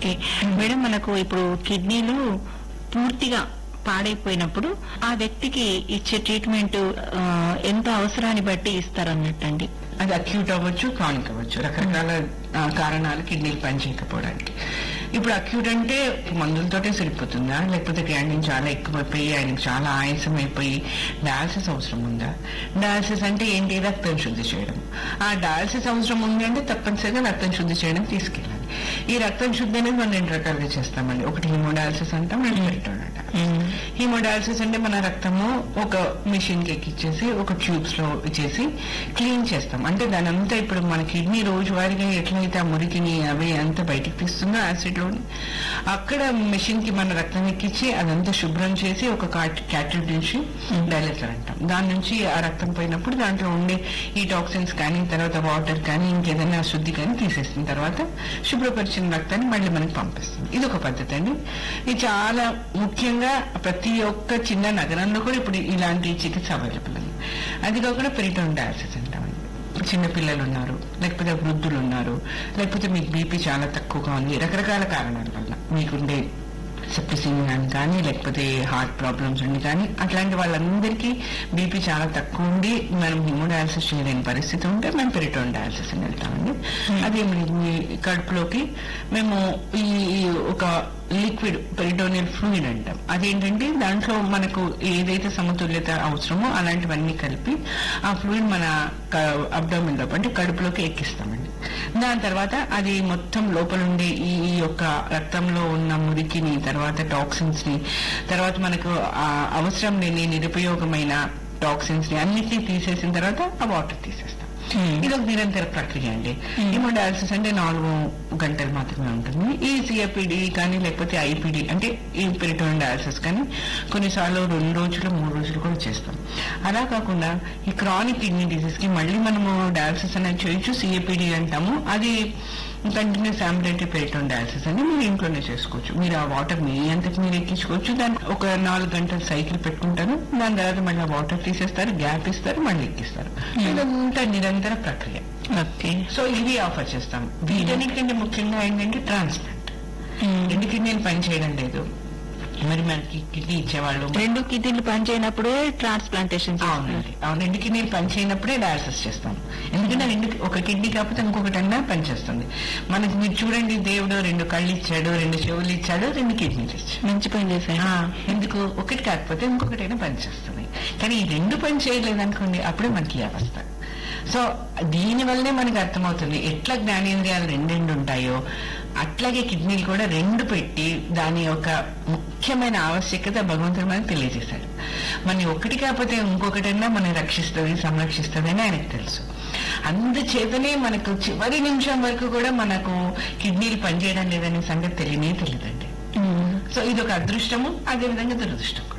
Okay madam మనకు ఇప్పుడు కిడ్నీలు పూర్తిగా పాడైపోయినప్పుడు ఆ వ్యక్తికి ఇచ్చే ట్రీట్మెంట్ ఆ, ఎంత అవసరాన్ని బట్టి ఇస్తారన్నట్టండి అది అక్యూట్ అవ్వచ్చు క్రానిక్ అవ్వచ్చు రకరకాల ఆ, కారణాలు కిడ్నీలు పనిచేయకపోవడానికి ఇప్పుడు అక్యూట్ అంటే మందులతోటే సరిపోతుందా లేకపోతే గ్యాండింగ్ చాలా ఎక్కువైపోయి ఆయనకు చాలా ఆయాసం అయిపోయి డయాలసిస్ అవసరం ఉందా డయాలసిస్ అంటే ఏంటి రక్తం శుద్ధి చేయడం ఆ డయాలసిస్ అవసరం ఉంది అంటే తప్పనిసరిగా రక్తం శుద్ధి చేయడం తీసుకెళ్ళాలి ఈ రక్తం శుద్ధి అనేది మనం రెండు రకాలుగా చేస్తామండి ఒకటి హిమోడయాలసిస్ అంటాం రెండు పెరిటోన్ అంటాం హీమోడయాలసిస్ అంటే మన రక్తము ఒక మిషన్ కి ఎక్కిచ్చేసి ఒక ట్యూబ్స్ లో ఇచ్చేసి క్లీన్ చేస్తాం అంటే దాని అంతా ఇప్పుడు మన కిడ్నీ రోజువారీగా ఎట్లయితే ఆ మురికిని అవి అంతా బయటికి తీస్తుందో యాసిడ్ లో అక్కడ మిషన్ కి మన రక్తం ఎక్కించి అదంతా శుభ్రం చేసి ఒక క్యాటెడ్ నుంచి డైలెటర్ అంటాం దాని నుంచి ఆ రక్తం పోయినప్పుడు దాంట్లో ఉండే ఈ టాక్సిన్స్ కానీ తర్వాత వాటర్ కానీ ఇంకేదైనా శుద్ధి కానీ తీసేసిన తర్వాత శుభ్రపరిచిన రక్తాన్ని మళ్ళీ మనకి పంపిస్తుంది ఇది ఒక పద్ధతి అండి ఇది చాలా ముఖ్యంగా ప్రతి ఒక్క చిన్న నగరంలో కూడా ఇప్పుడు ఇలాంటి చికిత్స అవైలబుల్ ఉంది అది కాకుండా పెరిటోన్ డయాలసిస్ అంటామండి చిన్న పిల్లలు ఉన్నారు లేకపోతే వృద్ధులు ఉన్నారు లేకపోతే మీకు బీపీ చాలా తక్కువగా ఉంది రకరకాల కారణాల వల్ల మీకుండే సెప్టిసిమియా అని కానీ లేకపోతే హార్ట్ ప్రాబ్లమ్స్ ఉండి కానీ అట్లాంటి వాళ్ళందరికీ బీపీ చాలా తక్కువ ఉండి మనం హిమోడయాలసిస్ చేయలేని పరిస్థితి ఉంటే మేము పెరిటోన్ డయాలసిస్ అని వెళ్తామండి అది మీ- మీ కడుపులోకి మేము ఈ ఈ ఒక లిక్విడ్ పెరిటోనియల్ ఫ్లూయిడ్ అంటాం అదేంటంటే దాంట్లో మనకు ఏదైతే సమతుల్యత అవసరమో అలాంటివన్నీ కలిపి ఆ ఫ్లూయిడ్ మన అబ్డోమిన్ లోపు అంటే కడుపులోకి ఎక్కిస్తామండి దాని తర్వాత అది మొత్తం లోపల ఉండే ఈ ఈ యొక్క రక్తంలో ఉన్న మురికిని తర్వాత టాక్సిన్స్ ని తర్వాత మనకు ఆ అవసరం లేని నిరుపయోగమైన టాక్సిన్స్ ని అన్నిటినీ తీసేసిన తర్వాత ఆ వాటర్ తీసేస్తాం ఇది ఒక నిరంతర ప్రక్రియ అండి హిమోడయాలసిస్ అంటే నాలుగు గంటలు మాత్రమే ఉంటుంది ఈ సిఎపిడి కానీ లేకపోతే ఐపిడి అంటే ఈ పెరిటోన్ డయాలసిస్ కానీ కొన్నిసార్లు రెండు రోజులు మూడు రోజులు కూడా చేస్తాం అలా కాకుండా ఈ క్రానిక్ కిడ్నీ డిసీజ్ కి మళ్ళీ మనము డయాలసిస్ అనేది చేయొచ్చు సిఎపిడి అంటాము అది కంటిన్యూస్ అంబులేటరీ పెరిటోన్ డయాలసిస్ అని మీరు ఇంట్లోనే చేసుకోవచ్చు మీరు ఆ వాటర్ మీ అంతకు మీరు ఎక్కించుకోవచ్చు దాన్ని ఒక నాలుగు గంటల సైకిల్ పెట్టుకుంటారు దాని తర్వాత మళ్ళీ ఆ వాటర్ తీసేస్తారు గ్యాప్ ఇస్తారు మళ్ళీ ఎక్కిస్తారు ఇదంతా నిరంతర ప్రక్రియ ఓకే సో ఇవి ఆఫర్ చేస్తాం వీటన్నిటికంటే ముఖ్యంగా ఏంటంటే ట్రాన్స్ప్లాంట్ రెండు కిడ్నీలు పనిచేయడం లేదు మరి మనకి కిడ్నీ ఇచ్చేవాళ్ళు రెండు కిడ్నీలు పనిచేయనప్పుడే ట్రాన్స్ప్లాంటేషన్ అవునండి అవును రెండు కిడ్నీలు పనిచేయనప్పుడే డయాలసిస్ చేస్తాం ఎందుకంటే రెండు ఒక కిడ్నీ కాకపోతే ఇంకొకటి అన్నా పనిచేస్తుంది మనకి మీరు చూడండి దేవుడు రెండు కళ్ళు ఇచ్చాడు రెండు చెవులు ఇచ్చాడు రెండు కిడ్నీలు ఇచ్చాడు మంచి పని చేశారు ఆ, ఎందుకు ఒకటి కాకపోతే ఇంకొకటైనా పనిచేస్తుంది కానీ ఈ రెండు పని చేయలేదనుకోండి అప్పుడే మనకి ఈ అవస్థ సో దీని వల్లనే మనకి అర్థమవుతుంది ఎట్లా జ్ఞానేంద్రియాలు రెండు రెండు ఉంటాయో అట్లాగే కిడ్నీలు కూడా రెండు పెట్టి దాని యొక్క ముఖ్యమైన ఆవశ్యకత భగవంతుడు మనకు తెలియజేశాడు మన ఒకటి కాకపోతే ఇంకొకటన్నా మనం రక్షిస్తుంది సంరక్షిస్తుంది అని ఆయనకు తెలుసు అందుచేతనే మనకు చివరి నిమిషం వరకు కూడా మనకు కిడ్నీలు పనిచేయడం లేదనే సంగతి తెలియనే తెలియదండి సో ఇది ఒక అదృష్టము అదే విధంగా దురదృష్టం కూడా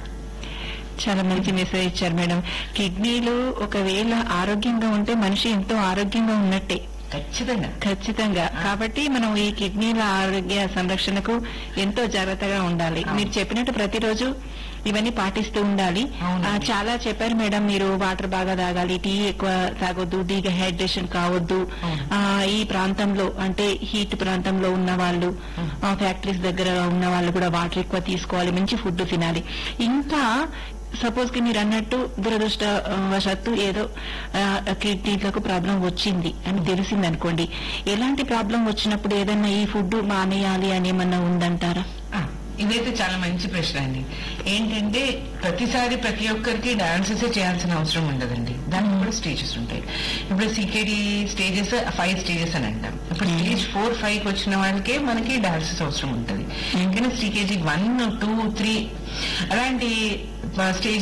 చాలా మంచి మెసేజ్ ఇచ్చారు మేడం కిడ్నీలు ఒకవేళ ఆరోగ్యంగా ఉంటే మనిషి ఎంతో ఆరోగ్యంగా ఉన్నట్టే ఖచ్చితంగా ఖచ్చితంగా కాబట్టి మనం ఈ కిడ్నీల ఆరోగ్య సంరక్షణకు ఎంతో జాగ్రత్తగా ఉండాలి అవును. మీరు చెప్పినట్టు ప్రతిరోజు ఇవన్నీ పాటిస్తూ ఉండాలి అవునండి. ఆ, చాలా చెప్పారు మేడం మీరు వాటర్ బాగా తాగాలి టీ ఎక్కువ తాగొద్దు డీహైడ్రేషన్ కావద్దు అవును. ఆ, ఈ ప్రాంతంలో అంటే హీట్ ప్రాంతంలో ఉన్న వాళ్ళు ఆ, ఫ్యాక్టరీస్ దగ్గర ఉన్న వాళ్ళు కూడా వాటర్ ఎక్కువ తీసుకోవాలి మంచి ఫుడ్ తినాలి ఇంకా సపోజ్ కి మీరు అన్నట్టు దురదృష్ట ఆ, వశత్తు ఏదో ఆ, కిడ్నీలకు ప్రాబ్లం వచ్చింది అని తెలిసింది అనుకోండి ఎలాంటి ప్రాబ్లం వచ్చినప్పుడు ఏదన్నా ఈ ఫుడ్ మానేయాలి అని ఏమన్నా ఉందంటారా ఆ, ఇదైతే చాలా మంచి ప్రశ్న అండి ఏంటంటే ప్రతిసారి ప్రతి ఒక్కరికి డయాలసిస్ చేయాల్సిన అవసరం ఉండదండి దానికి కూడా స్టేజెస్ ఉంటాయి ఇప్పుడు సికేడి స్టేజెస్ ఫైవ్ స్టేజెస్ అని అంటాం ఇప్పుడు స్టేజ్ ఫోర్ ఫైవ్ కి వచ్చిన వాళ్ళకే మనకి డయాలసిస్ అవసరం ఉంటుంది కానీ సికేజీ వన్ టూ త్రీ అలాంటి స్టేజ్